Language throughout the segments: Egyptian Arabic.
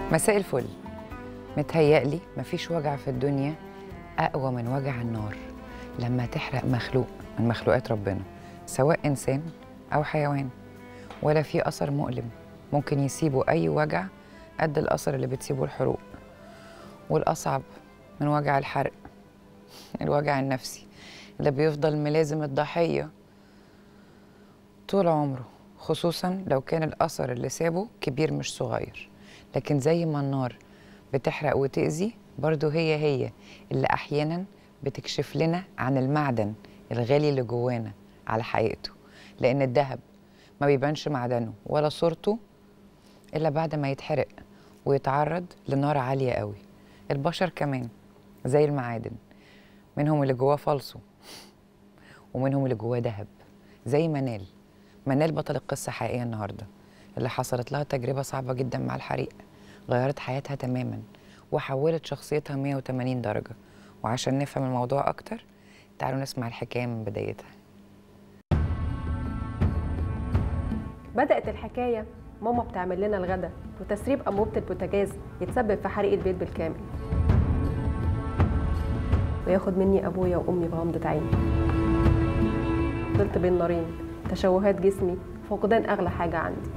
مساء الفل متهيألي مفيش وجع في الدنيا أقوى من وجع النار لما تحرق مخلوق من مخلوقات ربنا سواء إنسان أو حيوان ولا في أثر مؤلم ممكن يسيبه أي وجع قد الأثر اللي بتسيبه الحروق والأصعب من وجع الحرق الوجع النفسي اللي بيفضل ملازم الضحية طول عمره خصوصا لو كان الأثر اللي سابه كبير مش صغير لكن زي ما النار بتحرق وتأذي برضو هي هي اللي أحيانا بتكشف لنا عن المعدن الغالي اللي جوانا على حقيقته لأن الذهب ما بيبانش معدنه ولا صورته إلا بعد ما يتحرق ويتعرض لنار عالية قوي البشر كمان زي المعادن منهم اللي جواه فالصو ومنهم اللي جواه ذهب زي منال منال بطل القصة حقيقية النهاردة اللي حصلت لها تجربة صعبة جدا مع الحريق غيرت حياتها تماما وحولت شخصيتها 180 درجة وعشان نفهم الموضوع أكتر تعالوا نسمع الحكاية من بدايتها بدأت الحكاية ماما بتعمل لنا الغدا وتسريب أنبوبة البوتاجاز يتسبب في حريق البيت بالكامل وياخد مني أبويا وأمي بغمضة عين فضلت بين نارين تشوهات جسمي فقدان أغلى حاجة عندي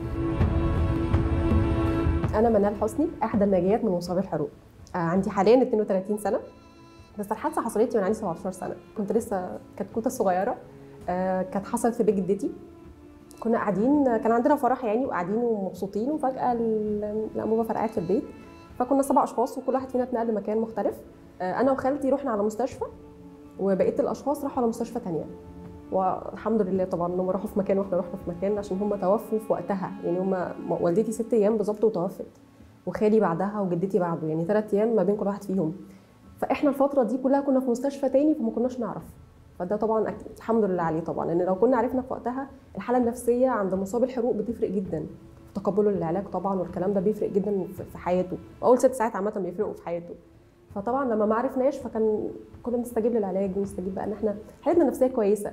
أنا منال حسني إحدى الناجيات من مصابي الحروق آه، عندي حاليا 32 سنة بس الحادثة حصلت لي وأنا عندي 17 سنة كنت لسه كتكوتة صغيرة آه، كانت حصلت في بيت جدتي كنا قاعدين كان عندنا فرح يعني وقاعدين ومبسوطين وفجأة ال- الأنبوبة فرقعت في البيت فكنا سبع أشخاص وكل واحد فينا اتنقل لمكان مختلف آه، أنا وخالتي رحنا على مستشفى وبقية الأشخاص راحوا على مستشفى تانية والحمد لله طبعا انهم راحوا في مكان واحنا رحنا في مكان عشان هم توفوا في وقتها يعني هم والدتي ست ايام بالظبط وتوفت وخالي بعدها وجدتي بعده يعني ثلاث ايام ما بين كل واحد فيهم فاحنا الفتره دي كلها كنا في مستشفى تاني فما كناش نعرف فده طبعا أكيد الحمد لله عليه طبعا لان لو كنا عرفنا في وقتها الحاله النفسيه عند مصاب الحروق بتفرق جدا في تقبله للعلاج طبعا والكلام ده بيفرق جدا في- في حياته واول ست ساعات عامه بيفرقوا في حياته فطبعا لما ما عرفناش فكان كنا بنستجيب للعلاج بنستجيب بقى ان احنا حالتنا النفسيه كويسه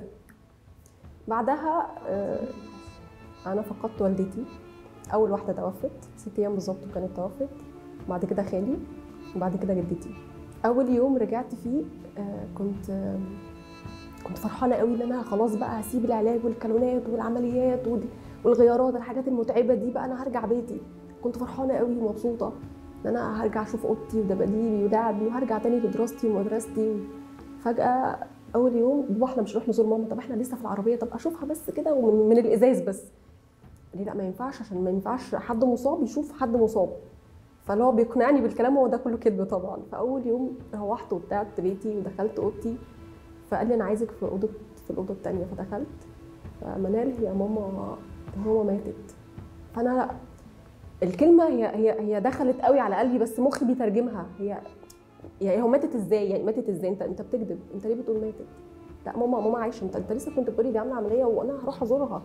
بعدها آه، انا فقدت والدتي اول واحده توفت ست ايام بالظبط وكانت توفت بعد كده خالي وبعد كده جدتي اول يوم رجعت فيه آه، كنت آه، كنت فرحانه قوي ان انا خلاص بقى هسيب العلاج والكالونات والعمليات وال- والغيارات الحاجات المتعبه دي بقى انا هرجع بيتي كنت فرحانه قوي ومبسوطه ان انا هرجع اشوف اوضتي ودباديبي ولعبي وهرجع تاني لدراستي ومدرستي فجاه اول يوم بابا احنا مش هنروح نزور ماما طب احنا لسه في العربيه طب اشوفها بس كده ومن من الازاز بس ليه لا ما ينفعش عشان ما ينفعش حد مصاب يشوف حد مصاب فاللي هو بيقنعني بالكلام هو ده كله كذب طبعا فاول يوم روحت وبتاعت بيتي ودخلت اوضتي فقال لي انا عايزك في اوضه في الاوضه الثانيه فدخلت فمنال هي ماما ماما ماتت فانا لا الكلمه هي هي هي دخلت قوي على قلبي بس مخي بيترجمها هي يعني هو ماتت ازاي يعني ماتت ازاي انت انت بتكذب انت ليه بتقول ماتت لا ماما ماما عايشه انت انت لسه كنت بتقولي دي عامله عمليه وانا هروح ازورها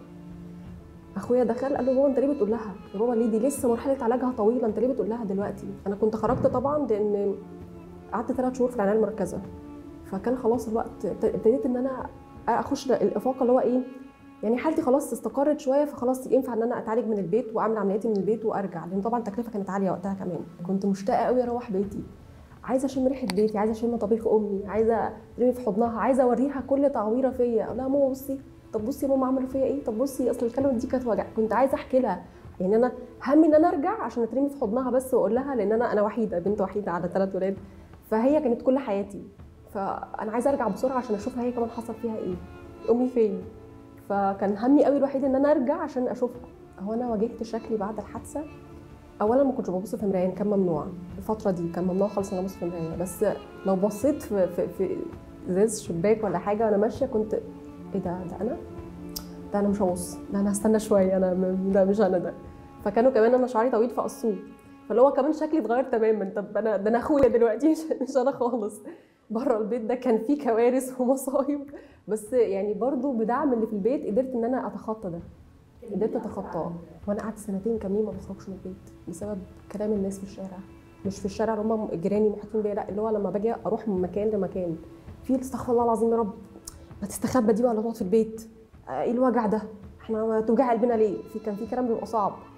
اخويا دخل قال له بابا انت ليه بتقول لها يا بابا ليه دي لسه مرحله علاجها طويله انت ليه بتقول لها دلوقتي انا كنت خرجت طبعا لان قعدت ثلاث شهور في العنايه المركزه فكان خلاص الوقت ابتديت ان انا اخش الافاقه اللي هو ايه يعني حالتي خلاص استقرت شويه فخلاص ينفع ان انا اتعالج من البيت واعمل عملياتي من البيت وارجع لان طبعا التكلفه كانت عاليه وقتها كمان كنت مشتاقه قوي اروح بيتي عايزه اشم ريحه بيتي عايزه اشم طبيخ امي عايزه ارمي في حضنها عايزه اوريها كل تعويره فيا اقول لها ماما بصي طب بصي يا ماما عملوا فيا ايه طب بصي اصل الكلمه دي كانت وجع كنت عايزه احكي لها يعني انا همي ان انا ارجع عشان اترمي في حضنها بس واقول لها لان انا انا وحيده بنت وحيده على ثلاث ولاد فهي كانت كل حياتي فانا عايزه ارجع بسرعه عشان اشوفها هي كمان حصل فيها ايه امي فين فكان همي قوي الوحيد ان انا ارجع عشان اشوفها هو انا واجهت شكلي بعد الحادثه اولا ما كنتش ببص في مرايه كان ممنوع الفتره دي كان ممنوع خالص ان انا ابص في مرايه بس لو بصيت في في, في ازاز شباك ولا حاجه وانا ماشيه كنت ايه ده ده انا ده انا مش هبص ده انا هستنى شويه انا م- ده مش انا ده فكانوا كمان انا شعري طويل فقصوه فاللي هو كمان شكلي اتغير تماما طب انا ده انا اخويا دلوقتي مش, مش انا خالص بره البيت ده كان فيه كوارث ومصايب بس يعني برضو بدعم اللي في البيت قدرت ان انا اتخطى ده قدرت اتخطاه وانا قعدت سنتين كاملين ما بخرجش من البيت بسبب كلام الناس في الشارع مش في الشارع اللي هم جيراني محيطين بيا لا اللي هو لما باجي اروح من مكان لمكان في استغفر الله العظيم يا رب ما تستخبى دي ولا تقعد في البيت آه، ايه الوجع ده احنا توجع قلبنا ليه في كان في كلام بيبقى صعب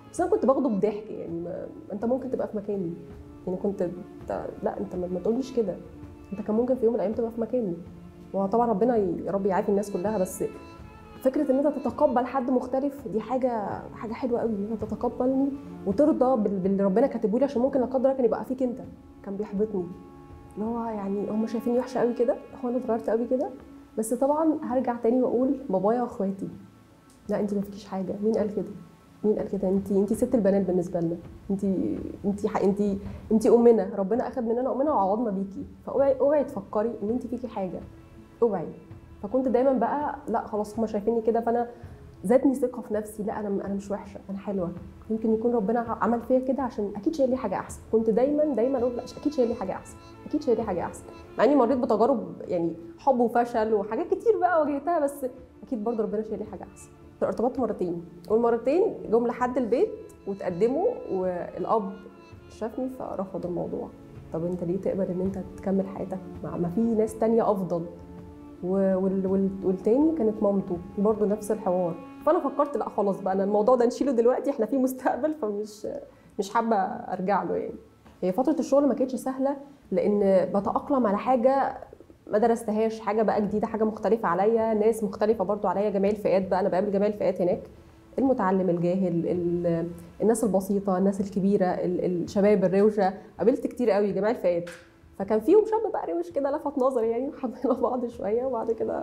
بس انا كنت باخده بضحك يعني ما انت ممكن تبقى في مكاني يعني كنت انت لا انت ما ما تقوليش كده انت كان ممكن في يوم من الايام تبقى في مكاني وهو طبعا ربنا يا رب يعافي الناس كلها بس فكره ان انت تتقبل حد مختلف دي حاجه حاجه حلوه قوي ان انت تتقبلني وترضى بال- باللي ربنا كاتبه لي عشان ممكن لا قدر الله كان يبقى فيك انت كان بيحبطني اللي هو يعني هم شايفيني وحشه قوي كده هو انا اتغيرت قوي كده بس طبعا هرجع تاني واقول بابايا واخواتي لا انت ما فيكيش حاجه مين قال كده مين قال كده انت انت ست البنات بالنسبه لنا انت انت ح- انت انت امنا ربنا اخذ مننا امنا وعوضنا بيكي فاوعي اوعي تفكري ان انت فيكي حاجه اوعي فكنت دايما بقى لا خلاص هم شايفيني كده فانا زادني ثقه في نفسي لا انا انا مش وحشه انا حلوه يمكن يكون ربنا عمل فيا كده عشان اكيد شايل لي حاجه احسن كنت دايما دايما اقول لا اكيد شايل لي حاجه احسن اكيد شايل لي حاجه احسن مع اني مريت بتجارب يعني حب وفشل وحاجات كتير بقى واجهتها بس اكيد برضه ربنا شايل لي حاجه احسن ارتبطت مرتين والمرتين جم لحد البيت وتقدموا والاب شافني فرفض الموضوع طب انت ليه تقبل ان انت تكمل حياتك مع ما في ناس تانية افضل و- وال- وال- والتاني كانت مامته برضه نفس الحوار فانا فكرت لا خلاص بقى انا الموضوع ده نشيله دلوقتي احنا في مستقبل فمش مش حابه ارجع له يعني هي فتره الشغل ما كانتش سهله لان بتاقلم على حاجه ما درستهاش حاجه بقى جديده حاجه مختلفه عليا ناس مختلفه برضو عليا جميع الفئات بقى انا بقابل جميع الفئات هناك المتعلم الجاهل ال- الناس البسيطه الناس الكبيره ال- الشباب الروشه قابلت كتير قوي جميع الفئات فكان فيهم شاب بقى روش كده لفت نظري يعني وحبينا بعض شويه وبعد كده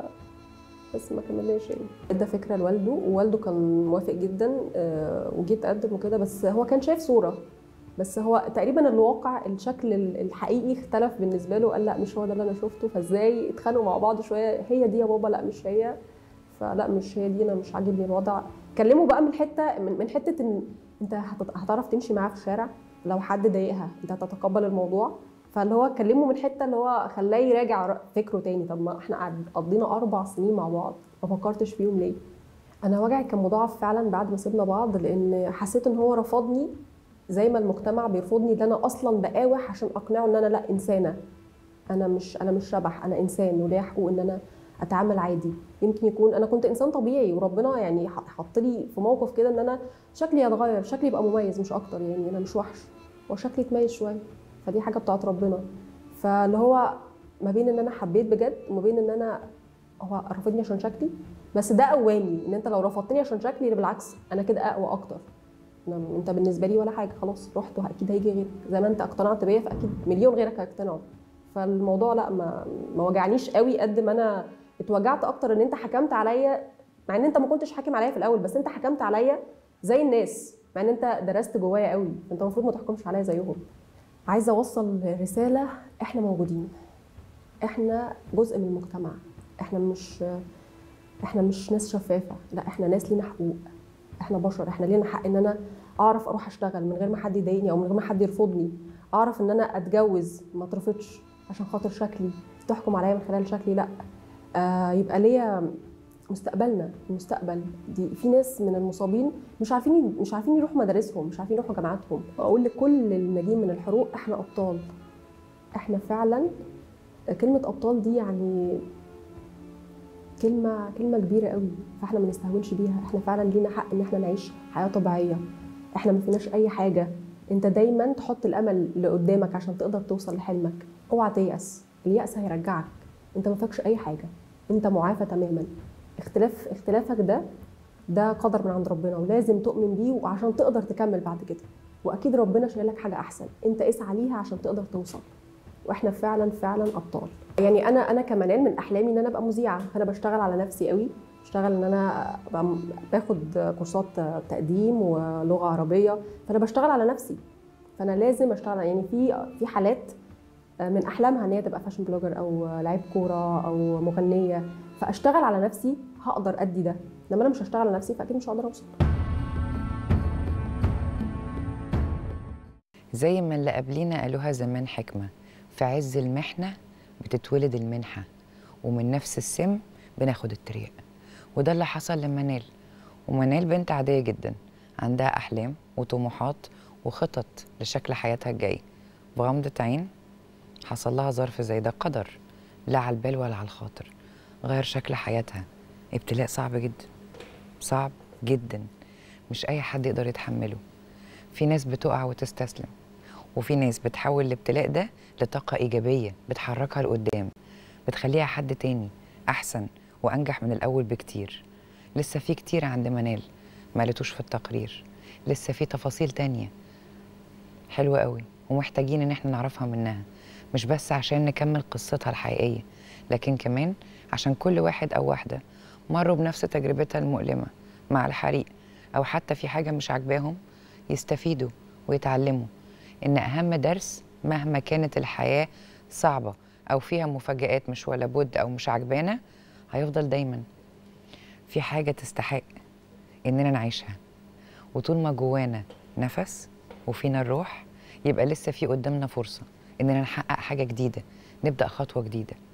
بس ما كملناش يعني ادى فكره لوالده ووالده كان موافق جدا آه، وجيت اقدم وكده بس هو كان شايف صوره بس هو تقريبا الواقع الشكل ال- الحقيقي اختلف بالنسبه له قال لا مش هو ده اللي انا شفته فازاي اتخانقوا مع بعض شويه هي دي يا بابا لا مش هي فلا مش هي دي انا مش عاجبني الوضع كلموا بقى من حته من, من حته ان انت هتت- هتعرف تمشي معاه في الشارع لو حد ضايقها انت هتتقبل الموضوع فاللي هو كلمه من حته اللي هو خلاه يراجع ر- فكره تاني طب ما احنا قعد- قضينا اربع سنين مع بعض ما فكرتش فيهم ليه انا وجعي كان مضاعف فعلا بعد ما سيبنا بعض لان حسيت ان هو رفضني زي ما المجتمع بيرفضني ان انا اصلا بقاوح عشان اقنعه ان انا لا انسانه انا مش انا مش شبح انا انسان وليا حقوق ان انا اتعامل عادي يمكن يكون انا كنت انسان طبيعي وربنا يعني ح- حط لي في موقف كده ان انا شكلي يتغير شكلي يبقى مميز مش اكتر يعني انا مش وحش وشكلي يتميز شويه فدي حاجه بتاعت ربنا فاللي هو ما بين ان انا حبيت بجد وما بين ان انا هو رفضني عشان شكلي بس ده قواني ان انت لو رفضتني عشان شكلي ده بالعكس انا كده اقوى اكتر أنا- انت بالنسبه لي ولا حاجه خلاص رحت واكيد هيجي غيرك زي ما انت اقتنعت بيا فاكيد مليون غيرك هيقتنعوا فالموضوع لا ما ما وجعنيش قوي قد ما انا اتوجعت اكتر ان انت حكمت عليا مع ان انت ما كنتش حاكم عليا في الاول بس انت حكمت عليا زي الناس مع ان انت درست جوايا قوي انت المفروض ما تحكمش عليا زيهم عايزه اوصل رساله احنا موجودين احنا جزء من المجتمع احنا مش احنا مش ناس شفافه لا احنا ناس لينا حقوق احنا بشر احنا لينا حق ان انا اعرف اروح اشتغل من غير ما حد يضايقني او من غير ما حد يرفضني اعرف ان انا اتجوز ما اترفضش عشان خاطر شكلي تحكم عليا من خلال شكلي لا آه يبقى ليا مستقبلنا المستقبل دي في ناس من المصابين مش عارفين مش عارفين يروحوا مدارسهم مش عارفين يروحوا جامعاتهم اقول لكل الناجين من الحروق احنا ابطال احنا فعلا كلمه ابطال دي يعني كلمه كلمه كبيره قوي فاحنا ما نستهونش بيها احنا فعلا لينا حق ان احنا نعيش حياه طبيعيه احنا ما فيناش اي حاجه انت دايما تحط الامل اللي قدامك عشان تقدر توصل لحلمك اوعى تيأس اليأس هيرجعك انت ما فاكش اي حاجه انت معافى تماما اختلاف اختلافك ده ده قدر من عند ربنا ولازم تؤمن بيه وعشان تقدر تكمل بعد كده واكيد ربنا شايل لك حاجه احسن انت اسعى ليها عشان تقدر توصل واحنا فعلا فعلا ابطال يعني انا انا كمنال من احلامي ان انا ابقى مذيعه فانا بشتغل على نفسي قوي بشتغل ان انا أبقى م- باخد كورسات تقديم ولغه عربيه فانا بشتغل على نفسي فانا لازم اشتغل يعني في في حالات من احلامها ان هي تبقى فاشن بلوجر او لعيب كوره او مغنيه فاشتغل على نفسي هقدر ادي ده لما انا مش هشتغل على نفسي فاكيد مش هقدر اوصل زي ما اللي قبلينا قالوها زمان حكمة في عز المحنة بتتولد المنحة ومن نفس السم بناخد التريق وده اللي حصل لمنال ومنال بنت عادية جدا عندها أحلام وطموحات وخطط لشكل حياتها الجاي بغمضة عين حصل لها ظرف زي ده قدر لا على البال ولا على الخاطر غير شكل حياتها ابتلاء صعب جدا صعب جدا مش أي حد يقدر يتحمله في ناس بتقع وتستسلم وفي ناس بتحول الابتلاء ده لطاقة إيجابية بتحركها لقدام بتخليها حد تاني أحسن وأنجح من الأول بكتير لسه في كتير عند منال ما قالتوش في التقرير لسه في تفاصيل تانية حلوة قوي ومحتاجين إن احنا نعرفها منها مش بس عشان نكمل قصتها الحقيقية لكن كمان عشان كل واحد أو واحدة مروا بنفس تجربتها المؤلمة مع الحريق أو حتى في حاجة مش عاجباهم يستفيدوا ويتعلموا إن أهم درس مهما كانت الحياة صعبة أو فيها مفاجآت مش ولا بد أو مش عجبانا هيفضل دايما في حاجة تستحق إننا نعيشها وطول ما جوانا نفس وفينا الروح يبقى لسه في قدامنا فرصة إننا نحقق حاجة جديدة نبدأ خطوة جديدة